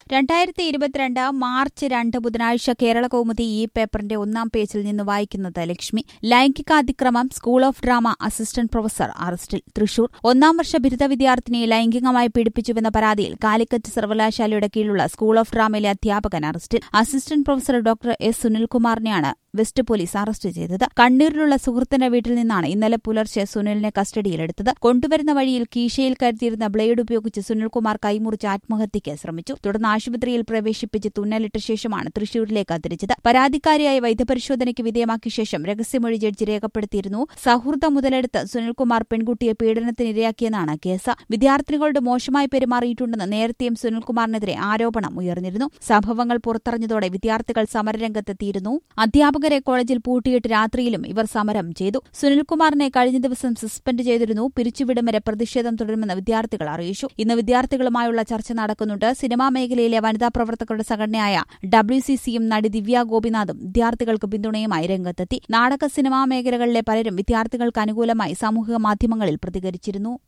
രണ്ടായിരത്തി ഇരുപത്തിരണ്ട് മാർച്ച് രണ്ട് ബുധനാഴ്ച കേരള കൗമുദി ഈ പേപ്പറിന്റെ ഒന്നാം പേജിൽ നിന്ന് വായിക്കുന്നത് ലക്ഷ്മി ലൈംഗികാതിക്രമം school of drama assistant professor അറസ്റ്റിൽ തൃശൂർ ഒന്നാം വർഷ ബിരുദ വിദ്യാർത്ഥിനിയെ ലൈംഗികമായി പീഡിപ്പിച്ചുവെന്ന പരാതിയിൽ കാലിക്കറ്റ് സർവകലാശാലയുടെ കീഴിലുള്ള സ്കൂൾ ഓഫ് ഡ്രാമയിലെ അധ്യാപകൻ അറസ്റ്റിൽ അസിസ്റ്റന്റ് പ്രൊഫസർ ഡോക്ടർ എസ് സുനിൽകുമാറിനെയാണ് വെസ്റ്റ് പോലീസ് അറസ്റ്റ് ചെയ്തത് കണ്ണൂരിലുള്ള സുഹൃത്തിന്റെ വീട്ടിൽ നിന്നാണ് ഇന്നലെ പുലർച്ചെ സുനിലിനെ കസ്റ്റഡിയിലെടുത്തത് കൊണ്ടുവരുന്ന വഴിയിൽ കീശയിൽ കരുതിയിരുന്ന ബ്ലേഡ് ഉപയോഗിച്ച് സുനിൽകുമാർ കൈമുറിച്ച് ആത്മഹത്യയ്ക്ക് ശ്രമിച്ചു തുടർന്ന് ആശുപത്രിയിൽ പ്രവേശിപ്പിച്ച് തുന്നലിട്ട ശേഷമാണ് തൃശൂരിലേക്ക് തിരിച്ചത് പരാതിക്കാരിയായ വൈദ്യപരിശോധനയ്ക്ക് വിധേയമാക്കിയ ശേഷം രഹസ്യമൊഴി ജഡ്ജി രേഖപ്പെടുത്തിയിരുന്നു സൗഹൃദം മുതലെടുത്ത് സുനിൽകുമാർ പെൺകുട്ടിയെ പീഡനത്തിനിരയാക്കിയെന്നാണ് കേസ് വിദ്യാർത്ഥിനികളുടെ മോശമായി പെരുമാറിയിട്ടുണ്ടെന്ന് നേരത്തെയും സുനിൽകുമാറിനെതിരെ ആരോപണം ഉയർന്നിരുന്നു സംഭവങ്ങൾ പുറത്തറിഞ്ഞതോടെ വിദ്യാർത്ഥികൾ സമരരംഗത്തെത്തിയിരുന്നു അധ്യാപകരെ കോളേജിൽ പൂട്ടിയിട്ട് രാത്രിയിലും ഇവർ സമരം ചെയ്തു സുനിൽകുമാറിനെ കഴിഞ്ഞ ദിവസം സസ്പെൻഡ് ചെയ്തിരുന്നു പിരിച്ചുവിടും വരെ പ്രതിഷേധം തുടരുമെന്ന് വിദ്യാർത്ഥികൾ അറിയിച്ചു ഇന്ന് വിദ്യാർത്ഥികളുമായുള്ള ചർച്ച നടക്കുന്നുണ്ട് സിനിമാ മേഖലയിലെ വനിതാ പ്രവർത്തകരുടെ സംഘടനയായ ഡബ്ല്യു സി സിയും നടി ദിവ്യ ഗോപിനാഥും വിദ്യാർത്ഥികൾക്ക് പിന്തുണയുമായി രംഗത്തെത്തി നാടക സിനിമാ മേഖലകളിലെ പലരും വിദ്യാർത്ഥികൾക്ക് അനുകൂലമായി സാമൂഹിക മാധ്യമങ്ങളിൽ പ്രതികരിച്ചിരുന്നു